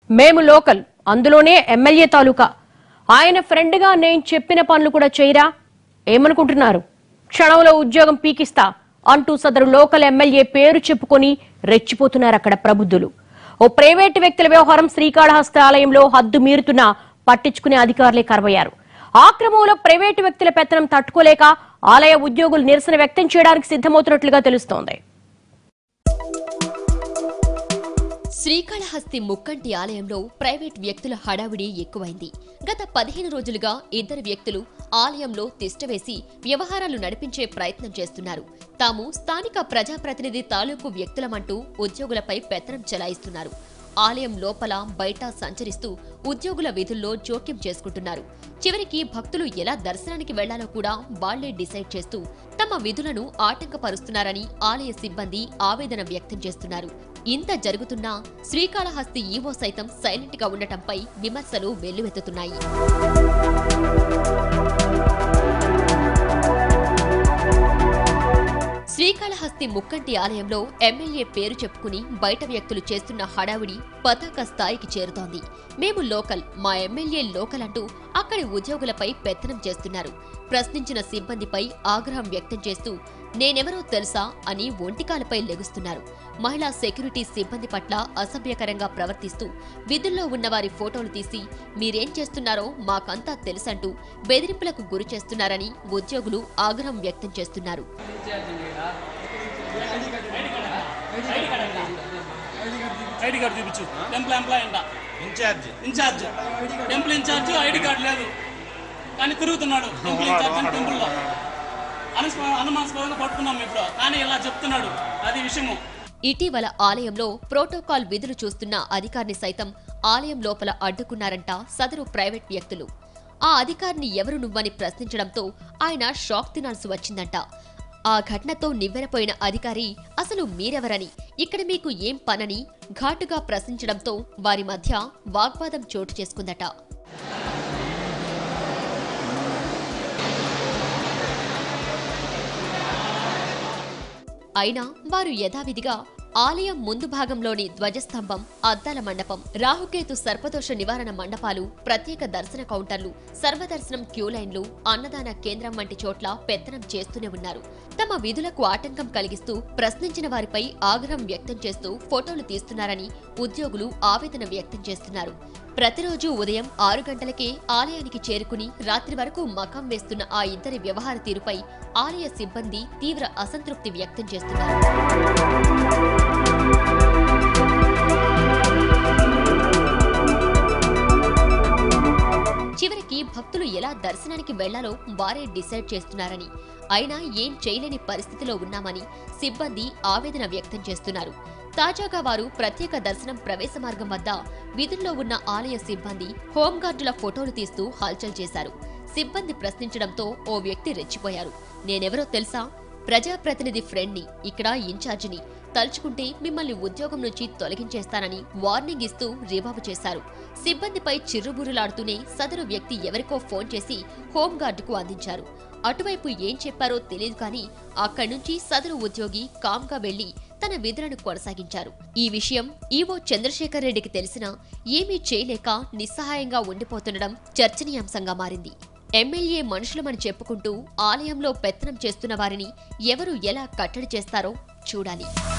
మేము లోకల్ అందులోనే ఎమ్మెల్యే తాలూకా ఆయన ఫ్రెండ్గా నేను చెప్పిన పనులు కూడా చేయరా ఏమనుకుంటున్నారు క్షణంలో ఉద్యోగం పీకిస్తా అంటూ సదరు లోకల్ ఎమ్మెల్యే పేరు చెప్పుకొని రెచ్చిపోతున్నారు అక్కడ ప్రబుద్ధులు ఓ ప్రైవేటు వ్యక్తుల వ్యవహారం శ్రీకాళహస్తి ఆలయంలో హద్దు మీరుతున్నా పట్టించుకునే అధికారులే కరవయ్యారు ఆ క్రమంలో ప్రైవేటు వ్యక్తుల పెత్తనం తట్టుకోలేక ఆలయ ఉద్యోగులు నిరసన వ్యక్తం చేయడానికి సిద్ధమవుతున్నట్లుగా తెలుస్తోంది శ్రీకాళహస్తి ముక్కంటి ఆలయంలో ప్రైవేట్ వ్యక్తుల హడావిడి ఎక్కువైంది గత పదిహేను రోజులుగా ఇద్దరు వ్యక్తులు ఆలయంలో తిష్టవేసి వ్యవహారాలు నడిపించే ప్రయత్నం చేస్తున్నారు తాము స్థానిక ప్రజాప్రతినిధి తాలూకు వ్యక్తులమంటూ ఉద్యోగులపై పెత్తనం చెలాయిస్తున్నారు ఆలయం లోపల బయట సంచరిస్తూ ఉద్యోగుల విధుల్లో జోక్యం చేసుకుంటున్నారు చివరికి భక్తులు ఎలా దర్శనానికి వెళ్లాలో కూడా వాళ్లే డిసైడ్ చేస్తూ తమ విధులను ఆటంకపరుస్తున్నారని ఆలయ సిబ్బంది ఆవేదన వ్యక్తం చేస్తున్నారు ఇంత జరుగుతున్నా శ్రీకాళహస్తి ఈవో సైతం సైలెంట్ గా ఉండటంపై విమర్శలు వెల్లువెత్తుతున్నాయి శ్రీకాళహస్తి ముక్కంటి ఆలయంలో ఎమ్మెల్యే పేరు చెప్పుకుని బయట వ్యక్తులు చేస్తున్న హడావిడి పతాక స్థాయికి చేరుతోంది మేము లోకల్ మా ఎమ్మెల్యే లోకల్ అంటూ అక్కడి ఉద్యోగులపై పెత్తనం చేస్తున్నారు ప్రశ్నించిన సిబ్బందిపై ఆగ్రహం వ్యక్తం చేస్తూ నేనెవరో తెలుసా అని ఒంటికాలపై లెగుస్తున్నారు మహిళా సెక్యూరిటీ సిబ్బంది పట్ల అసభ్యకరంగా ప్రవర్తిస్తూ విధుల్లో ఉన్న వారి ఫోటోలు తీసి మీరేం చేస్తున్నారో మాకంతా తెలుసంటూ బెదిరింపులకు గురి చేస్తున్నారని ఉద్యోగులు ఆగ్రహం వ్యక్తం చేస్తున్నారు ఐడి కార్డు చూపించు టెంపుల్ ఎంప్లాయ్ అంట in charge in charge temple in charge ID card లేదు కానీ తిరుగుతున్నాడు టెంపుల్ ఇన్ఛార్జ్ అని టెంపుల్లో అనుస్మ అనుమానాస్పదంగా పట్టుకున్నాం ఇప్పుడు కానీ ఇలా చెప్తున్నాడు అది విషయము ఇటీవల ఆలయంలో ప్రోటోకాల్ విధులు చూస్తున్న అధికారిని సైతం ఆలయం లోపల అడ్డుకున్నారంట సదరు ప్రైవేట్ వ్యక్తులు ఆ అధికారిని ఎవరు నువ్వని ప్రశ్నించడంతో ఆయన షాక్ తినాల్సి వచ్చిందంట ఆ ఘటనతో నివ్వెరపోయిన అధికారి అసలు మీరెవరని ఇక్కడ మీకు ఏం పనని ఘాటుగా ప్రశ్నించడంతో వారి మధ్య వాగ్వాదం చోటు చేసుకుందట అయినా వారు యథావిధిగా ఆలయం ముందు భాగంలోని ధ్వజస్తంభం అద్దాల మండపం రాహుకేతు సర్పదోష నివారణ మండపాలు ప్రత్యేక దర్శన కౌంటర్లు సర్వదర్శనం క్యూ లైన్లు అన్నదాన కేంద్రం వంటి చోట్ల పెత్తనం చేస్తూనే ఉన్నారు తమ విధులకు ఆటంకం కలిగిస్తూ ప్రశ్నించిన వారిపై ఆగ్రహం వ్యక్తం చేస్తూ ఫోటోలు తీస్తున్నారని ఉద్యోగులు ఆవేదన వ్యక్తం చేస్తున్నారు ప్రతిరోజు ఉదయం ఆరు గంటలకే ఆలయానికి చేరుకుని రాత్రి వరకు మకాం వేస్తున్న ఆ ఇద్దరి వ్యవహార తీరుపై ఆలయ సిబ్బంది తీవ్ర అసంతృప్తి వ్యక్తం చేస్తున్నారు చివరికి భక్తులు ఎలా దర్శనానికి వెళ్లాలో వారే డిసైడ్ చేస్తున్నారని అయినా ఏం చేయలేని పరిస్థితిలో ఉన్నామని సిబ్బంది ఆవేదన వ్యక్తం చేస్తున్నారు తాజాగా వారు ప్రత్యేక దర్శనం ప్రవేశ మార్గం వద్ద విధుల్లో ఉన్న ఆలయ సిబ్బంది హోంగార్డుల ఫోటోలు తీస్తూ హల్చల్ చేశారు సిబ్బంది ప్రశ్నించడంతో ఓ వ్యక్తి రెచ్చిపోయారు నేనెవరో తెలుసా ప్రజాప్రతినిధి ఫ్రెండ్ని ఇక్కడ ఇన్ఛార్జిని తలుచుకుంటే మిమ్మల్ని ఉద్యోగం నుంచి తొలగించేస్తానని వార్నింగ్ ఇస్తూ రిబాబు చేశారు సిబ్బందిపై చిర్రుబురులాడుతూనే సదరు వ్యక్తి ఎవరికో ఫోన్ చేసి హోంగార్డుకు అందించారు అటువైపు ఏం చెప్పారో తెలియదు కానీ అక్కడి నుంచి సదరు ఉద్యోగి కామ్గా వెళ్లి తన విధులను కొనసాగించారు ఈ విషయం ఈవో చంద్రశేఖర్ రెడ్డికి తెలిసినా ఏమీ చేయలేక నిస్సహాయంగా ఉండిపోతుండడం చర్చనీయాంశంగా మారింది ఎమ్మెల్యే మనుషులమని చెప్పుకుంటూ ఆలయంలో పెత్తనం చేస్తున్న వారిని ఎవరు ఎలా కట్టడి చేస్తారో చూడాలి